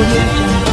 audio jungle.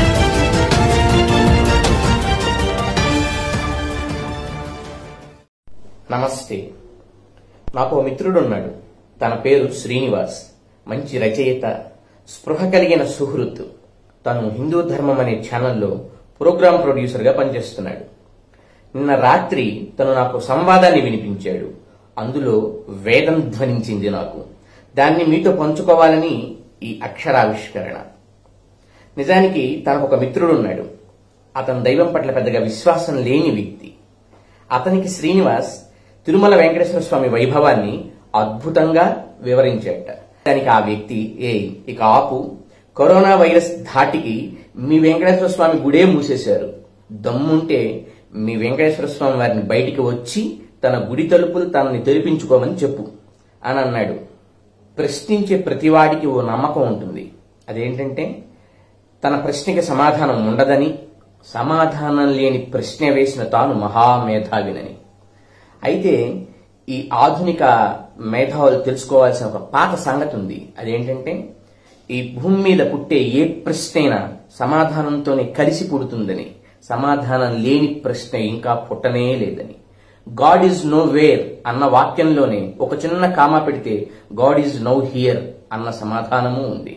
నమస్తే నాకు ఓ మిత్రుడున్నాడు తన పేరు శ్రీనివాస్ మంచి రచయిత స్పృహ కలిగిన సుహృత్ తను హిందూ ధర్మం అనే ఛానల్లో ప్రోగ్రామ్ ప్రొడ్యూసర్గా పనిచేస్తున్నాడు నిన్న రాత్రి తను నాకు సంవాదాన్ని వినిపించాడు అందులో వేదం ధ్వనించింది నాకు దాన్ని మీతో పంచుకోవాలని ఈ అక్షరావిష్కరణ నిజానికి తనకు ఒక మిత్రుడున్నాడు అతను దైవం పట్ల పెద్దగా విశ్వాసం లేని వ్యక్తి అతనికి శ్రీనివాస్ తిరుమల వెంకటేశ్వర స్వామి వైభవాన్ని అద్భుతంగా వివరించాట దానికి ఆ వ్యక్తి ఏ ఇక ఆపు కరోనా వైరస్ ధాటికి మీ వెంకటేశ్వర స్వామి గుడే మూసేశారు దమ్ముంటే మీ వెంకటేశ్వర స్వామి వారిని బయటికి వచ్చి తన గుడి తలుపులు తనని తెరిపించుకోమని చెప్పు అని అన్నాడు ప్రశ్నించే ప్రతివాడికి ఓ నమ్మకం ఉంటుంది అదేంటంటే తన ప్రశ్నకి సమాధానం ఉండదని సమాధానం లేని ప్రశ్న వేసిన తాను మహామేధావినని అయితే ఈ ఆధునిక మేధావులు తెలుసుకోవాల్సిన ఒక పాత సంగతి ఉంది అదేంటంటే ఈ భూమి మీద పుట్టే ఏ ప్రశ్నైనా సమాధానంతోనే కలిసి పుడుతుందని సమాధానం లేని ప్రశ్న ఇంకా పుట్టనే లేదని గాడ్ ఈజ్ నో వేర్ అన్న వాక్యంలోనే ఒక చిన్న కామా పెడితే గాడ్ ఈజ్ నో హియర్ అన్న సమాధానము ఉంది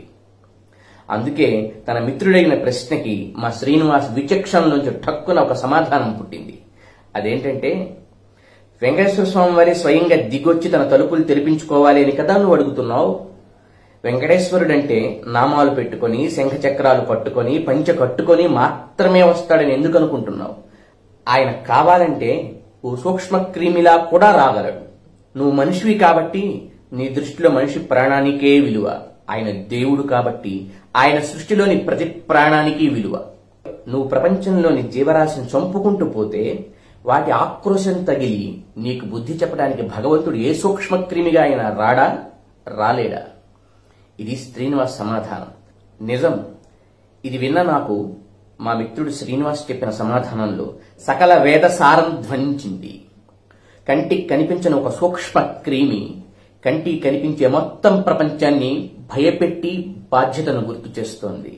అందుకే తన మిత్రుడైన ప్రశ్నకి మా శ్రీనివాస్ విచక్షణ నుంచి ఠక్కున ఒక సమాధానం పుట్టింది అదేంటంటే వెంకటేశ్వర స్వామి వారి స్వయంగా దిగొచ్చి తన తలుపులు తెరిపించుకోవాలి అని కదా నువ్వు అడుగుతున్నావు వెంకటేశ్వరుడంటే నామాలు పెట్టుకొని శంఖ చక్రాలు పట్టుకొని పంచ కట్టుకొని మాత్రమే వస్తాడని ఎందుకు అనుకుంటున్నావు ఆయన కావాలంటే ఓ సూక్ష్మ క్రిమిలా కూడా రాగలడు నువ్వు మనిషివి కాబట్టి నీ దృష్టిలో మనిషి ప్రాణానికే విలువ ఆయన దేవుడు కాబట్టి ఆయన సృష్టిలోని ప్రతి ప్రాణానికి విలువ నువ్వు ప్రపంచంలోని జీవరాశిని చంపుకుంటూ పోతే వాటి ఆక్రోశం తగిలి నీకు బుద్ధి చెప్పడానికి భగవంతుడు ఏ సూక్ష్మ క్రిమిగా అయినా రాడా రాలేడా ఇది శ్రీనివాస్ సమాధానం నిజం ఇది విన్న నాకు మా మిత్రుడు శ్రీనివాస్ చెప్పిన సమాధానంలో సకల వేద సారం ధ్వనించింది కంటికి కనిపించని ఒక సూక్ష్మ క్రిమి కంటికి కనిపించే మొత్తం ప్రపంచాన్ని భయపెట్టి బాధ్యతను గుర్తు చేస్తోంది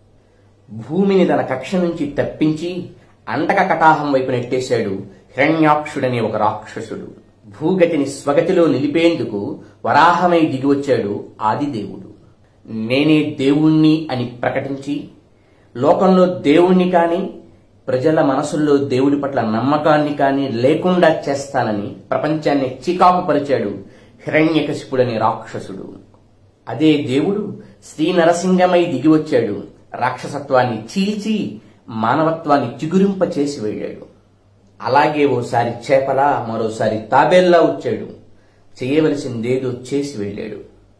భూమిని తన కక్ష నుంచి తప్పించి అండక కటాహం వైపు నెట్టేశాడు హిరణ్యాక్షుడనే ఒక రాక్షసుడు భూగతిని స్వగతిలో నిలిపేందుకు వరాహమై దిగివచ్చాడు ఆదిదేవుడు నేనే దేవుణ్ణి అని ప్రకటించి లోకంలో దేవుణ్ణి కాని ప్రజల మనసుల్లో దేవుడి పట్ల నమ్మకాన్ని కాని లేకుండా చేస్తానని ప్రపంచాన్ని చికాకు పరిచాడు హిరణ్యకశిపుడనే రాక్షసుడు అదే దేవుడు శ్రీ నరసింగమై దిగివచ్చాడు రాక్షసత్వాన్ని చీల్చి మానవత్వాన్ని చిగురింప చేసి వెళ్ళాడు అలాగే ఓసారి చేపలా మరోసారి తాబేల్లా వచ్చాడు చేయవలసిందేదో చేసి వెళ్ళాడు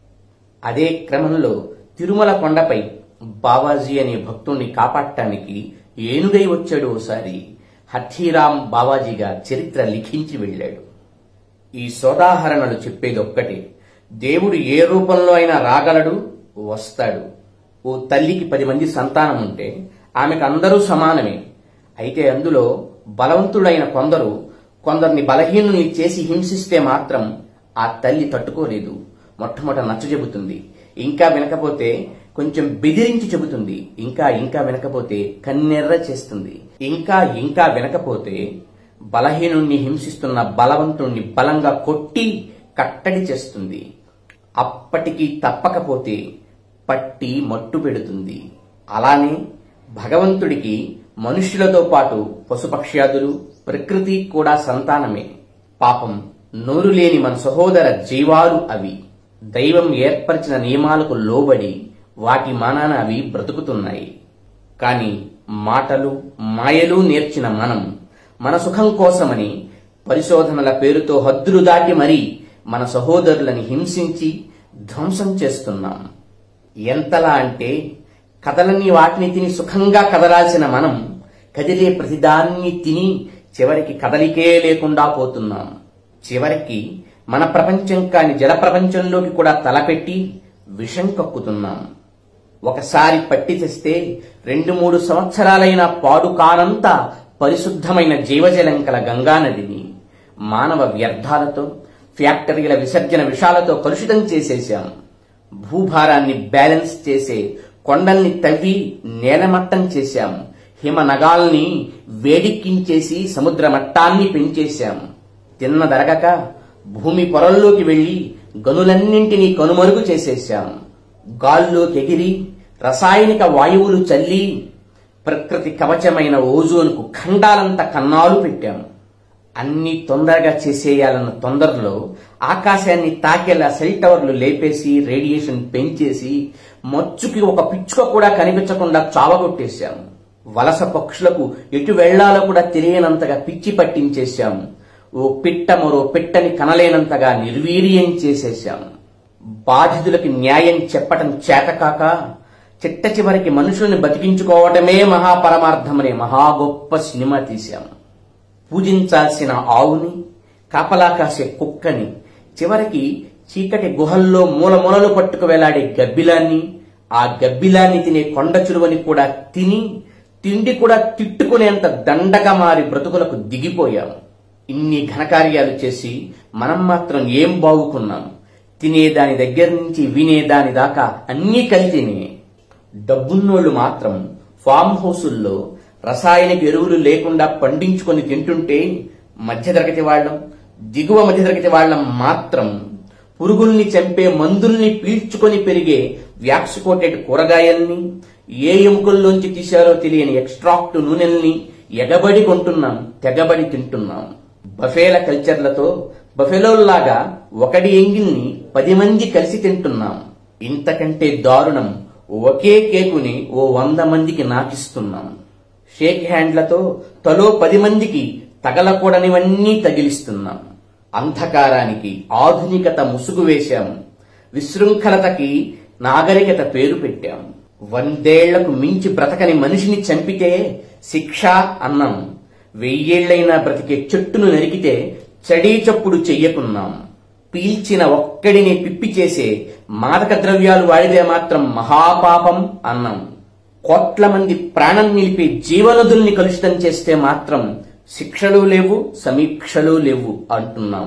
అదే క్రమంలో తిరుమల కొండపై బావాజీ అనే భక్తుణ్ణి కాపాడటానికి ఏనుగై వచ్చాడు ఓసారి హఠీరామ్ బావాజీగా చరిత్ర లిఖించి వెళ్ళాడు ఈ సోదాహరణలు చెప్పేది ఒక్కటే దేవుడు ఏ రూపంలో అయినా రాగలడు వస్తాడు ఓ తల్లికి పది మంది సంతానం ఉంటే ఆమెకు అందరూ సమానమే అయితే అందులో బలవంతుడైన కొందరు కొందరిని బలహీనుల్ని చేసి హింసిస్తే మాత్రం ఆ తల్లి తట్టుకోలేదు మొట్టమొదట నచ్చ చెబుతుంది ఇంకా వినకపోతే కొంచెం బెదిరించి చెబుతుంది ఇంకా ఇంకా వినకపోతే కన్నెర్ర చేస్తుంది ఇంకా ఇంకా వినకపోతే బలహీనుణ్ణి హింసిస్తున్న బలవంతుణ్ణి బలంగా కొట్టి కట్టడి చేస్తుంది అప్పటికి తప్పకపోతే పట్టి మట్టు పెడుతుంది అలానే భగవంతుడికి మనుష్యులతో పాటు పశుపక్ష్యాదులు ప్రకృతి కూడా సంతానమే పాపం నోరు లేని మన సహోదర జీవాలు అవి దైవం ఏర్పరిచిన నియమాలకు లోబడి వాటి మానాన అవి బ్రతుకుతున్నాయి కాని మాటలు మాయలు నేర్చిన మనం మన సుఖం కోసమని పరిశోధనల పేరుతో హద్దులు దాటి మరీ మన సహోదరులని హింసించి ధ్వంసం చేస్తున్నాం ఎంతలా అంటే కదలని వాటిని తిని సుఖంగా కదలాల్సిన మనం కదిలే ప్రతిదాన్ని తిని చివరికి కదలికే లేకుండా పోతున్నాం చివరికి మన ప్రపంచం కాని జల ప్రపంచంలోకి కూడా తలపెట్టి విషం కక్కుతున్నాం ఒకసారి పట్టి తెస్తే రెండు మూడు సంవత్సరాలైన పాడు కానంత పరిశుద్ధమైన జీవజలం కల గంగానదిని మానవ వ్యర్థాలతో ఫ్యాక్టరీల విసర్జన విషాలతో కలుషితం చేసేశాం భూభారాన్ని బ్యాలెన్స్ చేసే కొండల్ని తవ్వి నేలమట్టం చేశాం హిమ నగాల్ని వేడిక్కించేసి సముద్ర మట్టాన్ని పెంచేశాం తిన్నదరగక భూమి పొరల్లోకి వెళ్లి గనులన్నింటినీ కనుమరుగు చేసేశాం గాల్లోకి ఎగిరి రసాయనిక వాయువులు చల్లి ప్రకృతి కవచమైన ఓజోన్కు ఖండాలంత కన్నాలు పెట్టాం అన్ని తొందరగా చేసేయాలన్న తొందరలో ఆకాశాన్ని తాకేలా సెల్ టవర్లు లేపేసి రేడియేషన్ పెంచేసి మచ్చుకి ఒక పిచ్చుక కూడా కనిపించకుండా చావగొట్టేశాం వలస పక్షులకు ఎటు వెళ్లాలో కూడా తెలియనంతగా పిచ్చి పట్టించేశాం ఓ పిట్ట మరో పిట్టని కనలేనంతగా నిర్వీర్యం చేసేశాం బాధితులకి న్యాయం చెప్పటం చేతకాక చిట్ట చివరికి మనుషుల్ని బతికించుకోవటమే మహాపరమార్థమనే మహా గొప్ప సినిమా తీశాం పూజించాల్సిన ఆవుని కాపలా కాసే కుక్కని చివరికి చీకటి గుహల్లో మూల మూలలు పట్టుకు వేలాడే గబ్బిలాన్ని ఆ గబ్బిలాన్ని తినే కొండ చురువని కూడా తిని తిండి కూడా తిట్టుకునేంత దండగా మారి బ్రతుకులకు దిగిపోయాం ఇన్ని ఘనకార్యాలు చేసి మనం మాత్రం ఏం బాగుకున్నాం తినేదాని దగ్గర నుంచి వినేదాని దాకా అన్నీ కలిసినే డబ్బున్నోళ్లు మాత్రం ఫామ్ హౌసుల్లో రసాయనిక ఎరువులు లేకుండా పండించుకొని తింటుంటే మధ్యతరగతి వాళ్ళం దిగువ మధ్యతరగతి వాళ్ళం మాత్రం పురుగుల్ని చంపే మందుల్ని పీల్చుకొని పెరిగే వ్యాక్స్ కోటెడ్ కూరగాయల్ని ఏ ఎముకల్లోంచి తీశారో తెలియని ఎక్స్ట్రాక్ట్ నూనెల్ని ఎగబడి కొంటున్నాం తెగబడి తింటున్నాం బఫేల కల్చర్లతో బఫెలోల్లాగా ఒకడి ఎంగిల్ని పది మంది కలిసి తింటున్నాం ఇంతకంటే దారుణం ఒకే కేకుని ఓ వంద మందికి నాకిస్తున్నాం షేక్ హ్యాండ్లతో తలో పది మందికి తగలకూడనివన్నీ తగిలిస్తున్నాం అంధకారానికి ఆధునికత ముసుగు వేశాం విశృంఖలతకి నాగరికత పేరు పెట్టాం వందేళ్లకు మించి బ్రతకని మనిషిని చంపితే శిక్ష అన్నాం వెయ్యేళ్లైనా బ్రతికే చెట్టును నరికితే చడీ చప్పుడు చెయ్యకున్నాం పీల్చిన ఒక్కడిని పిప్పి చేసే మాదక ద్రవ్యాలు వాడితే మాత్రం మహాపాపం అన్నాం కోట్ల మంది ప్రాణం నిలిపే జీవనదుల్ని కలుషితం చేస్తే మాత్రం శిక్షలు లేవు సమీక్షలు లేవు అంటున్నాం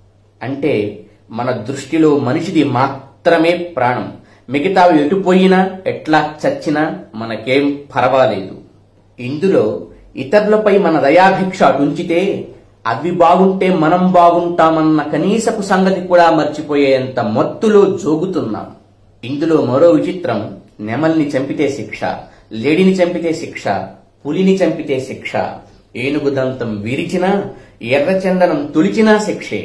అంటే మన దృష్టిలో మనిషిది మాత్రమే ప్రాణం మిగతావి ఎటుపోయినా ఎట్లా చచ్చినా మనకేం పర్వాలేదు ఇందులో ఇతరులపై మన దయాభిక్ష అటుంచితే అవి బాగుంటే మనం బాగుంటామన్న కనీసపు సంగతి కూడా మర్చిపోయేంత మత్తులో జోగుతున్నాం ఇందులో మరో విచిత్రం నెమల్ని చంపితే శిక్ష లేడిని చంపితే శిక్ష పులిని చంపితే శిక్ష ఏనుగు దంతం విరిచినా ఎర్రచందనం తులిచినా శిక్షే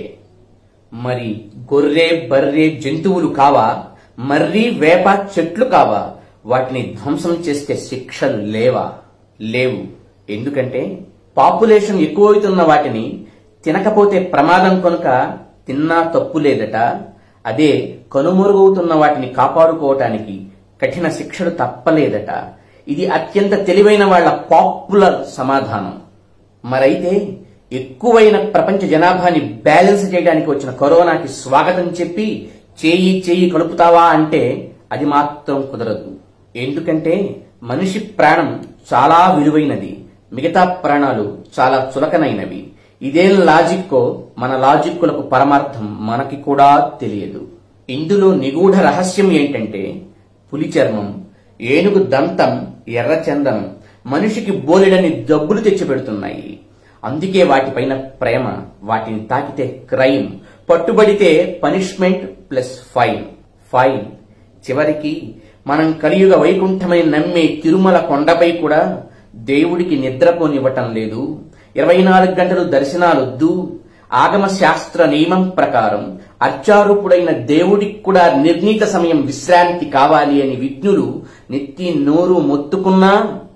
మరి గొర్రె బర్రె జంతువులు కావా మర్రి వేప చెట్లు కావా వాటిని ధ్వంసం చేస్తే శిక్షలు లేవా లేవు ఎందుకంటే పాపులేషన్ ఎక్కువవుతున్న వాటిని తినకపోతే ప్రమాదం కనుక తిన్నా తప్పు లేదట అదే కనుమరుగవుతున్న వాటిని కాపాడుకోవటానికి కఠిన శిక్షలు తప్పలేదట ఇది అత్యంత తెలివైన వాళ్ల పాపులర్ సమాధానం మరైతే ఎక్కువైన ప్రపంచ జనాభాని బ్యాలెన్స్ చేయడానికి వచ్చిన కరోనాకి స్వాగతం చెప్పి చేయి చేయి కలుపుతావా అంటే అది మాత్రం కుదరదు ఎందుకంటే మనిషి ప్రాణం చాలా విలువైనది మిగతా ప్రాణాలు చాలా చులకనైనవి ఇదేం లాజిక్కో మన లాజిక్కులకు పరమార్థం మనకి కూడా తెలియదు ఇందులో నిగూఢ రహస్యం ఏంటంటే పులి చర్మం ఏనుగు దంతం ఎర్రచందనం మనిషికి బోలెడని జబ్బులు తెచ్చిపెడుతున్నాయి అందుకే వాటిపైన ప్రేమ వాటిని తాకితే క్రైమ్ పట్టుబడితే పనిష్మెంట్ ప్లస్ ఫైన్ ఫైన్ చివరికి మనం కలియుగ వైకుంఠమని నమ్మే తిరుమల కొండపై కూడా దేవుడికి నిద్రపోనివ్వటం లేదు ఇరవై నాలుగు గంటలు దర్శనాలొద్దు ఆగమ శాస్త్ర నియమం ప్రకారం అర్చారూపుడైన దేవుడికి కూడా నిర్ణీత సమయం విశ్రాంతి కావాలి అని విజ్ఞులు నెత్తి నోరు మొత్తుకున్నా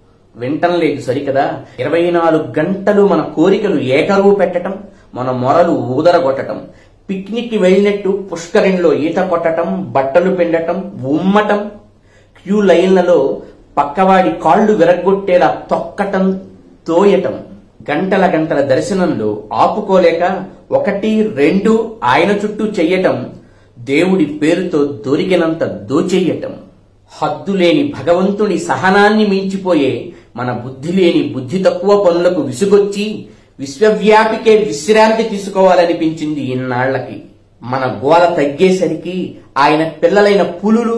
వింటం లేదు సరికదా ఇరవై నాలుగు గంటలు మన కోరికలు ఏకరువు పెట్టటం మన మొరలు ఊదరగొట్టటం పిక్నిక్ వెళ్ళినట్టు పుష్కరిణిలో ఈత కొట్టటం బట్టలు పిండటం ఉమ్మటం క్యూ లైన్లలో పక్కవాడి కాళ్లు విరగ్గొట్టేలా తొక్కటం తోయటం గంటల గంటల దర్శనంలో ఆపుకోలేక ఒకటి రెండు ఆయన చుట్టూ చెయ్యటం దేవుడి పేరుతో దొరికినంత దోచెయ్యటం హద్దులేని భగవంతుని సహనాన్ని మించిపోయే మన బుద్ధి లేని బుద్ధి తక్కువ పనులకు విసుగొచ్చి విశ్వవ్యాపికే విశ్రాంతి తీసుకోవాలనిపించింది ఇన్నాళ్లకి మన గోల తగ్గేసరికి ఆయన పిల్లలైన పులులు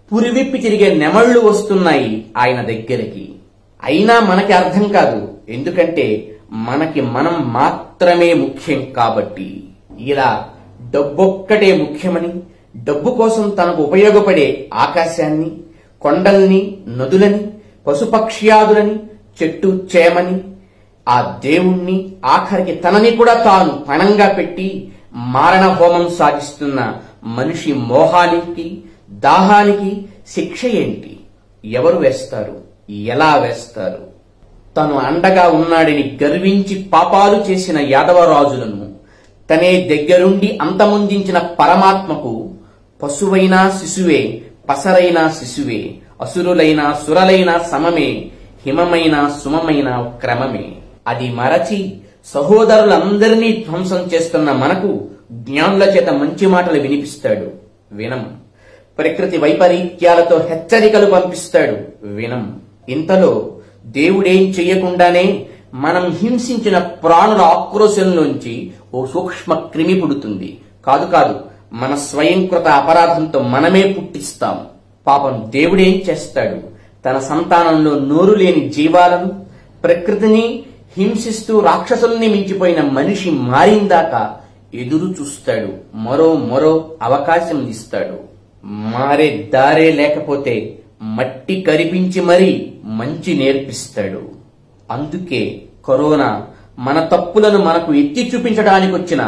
పురివిప్పి తిరిగే నెమళ్లు వస్తున్నాయి ఆయన దగ్గరికి అయినా మనకి అర్థం కాదు ఎందుకంటే మనకి మనం మాత్రమే ముఖ్యం కాబట్టి ఇలా డబ్బొక్కటే ముఖ్యమని డబ్బు కోసం తనకు ఉపయోగపడే ఆకాశాన్ని కొండల్ని నదులని పశుపక్ష్యాదులని చెట్టు చేమని ఆ దేవుణ్ణి ఆఖరికి తనని కూడా తాను పణంగా పెట్టి మారణ హోమం సాగిస్తున్న మనిషి మోహానికి దాహానికి శిక్ష ఏంటి ఎవరు వేస్తారు ఎలా వేస్తారు తను అండగా ఉన్నాడని గర్వించి పాపాలు చేసిన యాదవరాజులను తనే దగ్గరుండి అంతమొందించిన పరమాత్మకు పశువైనా శిశువే పసరైన శిశువే అసురులైన సురలైన సమమే హిమమైన సుమమైన క్రమమే అది మరచి సహోదరులందరినీ ధ్వంసం చేస్తున్న మనకు జ్ఞానుల చేత మంచి మాటలు వినిపిస్తాడు వినం ప్రకృతి వైపరీత్యాలతో హెచ్చరికలు పంపిస్తాడు వినం ఇంతలో దేవుడేం చెయ్యకుండానే మనం హింసించిన ప్రాణుల ఆక్రోశంలోంచి ఓ సూక్ష్మ క్రిమి పుడుతుంది కాదు కాదు మన స్వయంకృత అపరాధంతో మనమే పుట్టిస్తాం పాపం దేవుడేం చేస్తాడు తన సంతానంలో నోరు లేని జీవాలను ప్రకృతిని హింసిస్తూ రాక్షసుల్ని మించిపోయిన మనిషి మారిందాకా ఎదురు చూస్తాడు మరో మరో అవకాశం ఇస్తాడు మారే దారే లేకపోతే మట్టి కరిపించి మరీ మంచి నేర్పిస్తాడు అందుకే కరోనా మన తప్పులను మనకు ఎత్తి చూపించడానికి వచ్చిన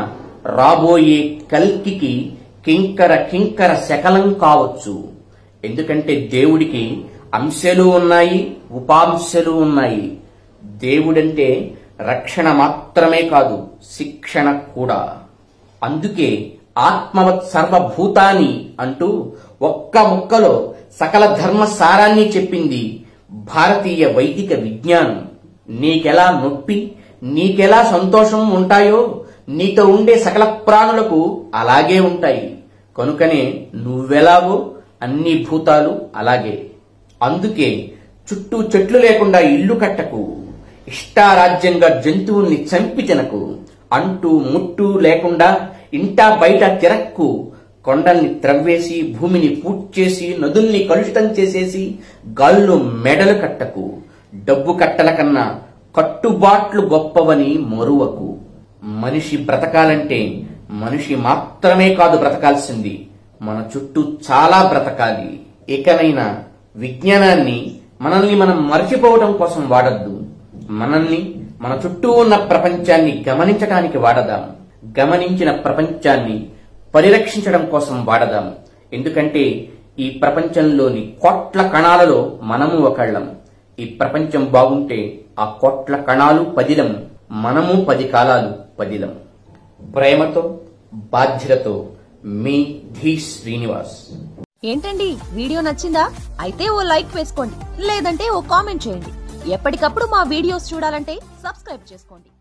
రాబోయే కల్కికి కింకర కింకర శకలం కావచ్చు ఎందుకంటే దేవుడికి అంశలు ఉన్నాయి ఉపాంశలు ఉన్నాయి దేవుడంటే రక్షణ మాత్రమే కాదు శిక్షణ కూడా అందుకే ఆత్మవత్ సర్వభూతాని అంటూ ఒక్క ముక్కలో సకల ధర్మ సారాన్ని చెప్పింది భారతీయ వైదిక విజ్ఞానం నీకెలా నొప్పి నీకెలా సంతోషం ఉంటాయో నీతో ఉండే సకల ప్రాణులకు అలాగే ఉంటాయి కనుకనే నువ్వెలాగో అన్ని భూతాలు అలాగే అందుకే చుట్టూ చెట్లు లేకుండా ఇల్లు కట్టకు ఇష్టారాజ్యంగా జంతువుల్ని చంపి తినకు అంటూ ముట్టు లేకుండా ఇంటా బయట తిరక్కు కొండల్ని త్రవ్వేసి భూమిని పూడ్చేసి నదుల్ని కలుషితం చేసేసి గాల్లో మెడలు కట్టకు డబ్బు కట్టల కన్నా కట్టుబాట్లు గొప్పవని మరువకు మనిషి బ్రతకాలంటే మనిషి మాత్రమే కాదు బ్రతకాల్సింది మన చుట్టూ చాలా బ్రతకాలి ఇకనైనా విజ్ఞానాన్ని మనల్ని మనం మర్చిపోవడం కోసం వాడద్దు మనల్ని మన చుట్టూ ఉన్న ప్రపంచాన్ని గమనించడానికి వాడదాం గమనించిన ప్రపంచాన్ని పరిరక్షించడం కోసం వాడదాం ఎందుకంటే ఈ ప్రపంచంలోని కోట్ల కణాలలో మనము ఒకళ్ళం ఈ ప్రపంచం బాగుంటే ఆ కోట్ల కణాలు పదిలం మనము పది కాలాలు పదిలం ప్రేమతో బాధ్యతతో మీ ధీ శ్రీనివాస్ ఏంటండి వీడియో నచ్చిందా అయితే ఓ లైక్ వేసుకోండి లేదంటే ఓ కామెంట్ చేయండి ఎప్పటికప్పుడు మా వీడియోస్ చూడాలంటే సబ్స్క్రైబ్ చేసుకోండి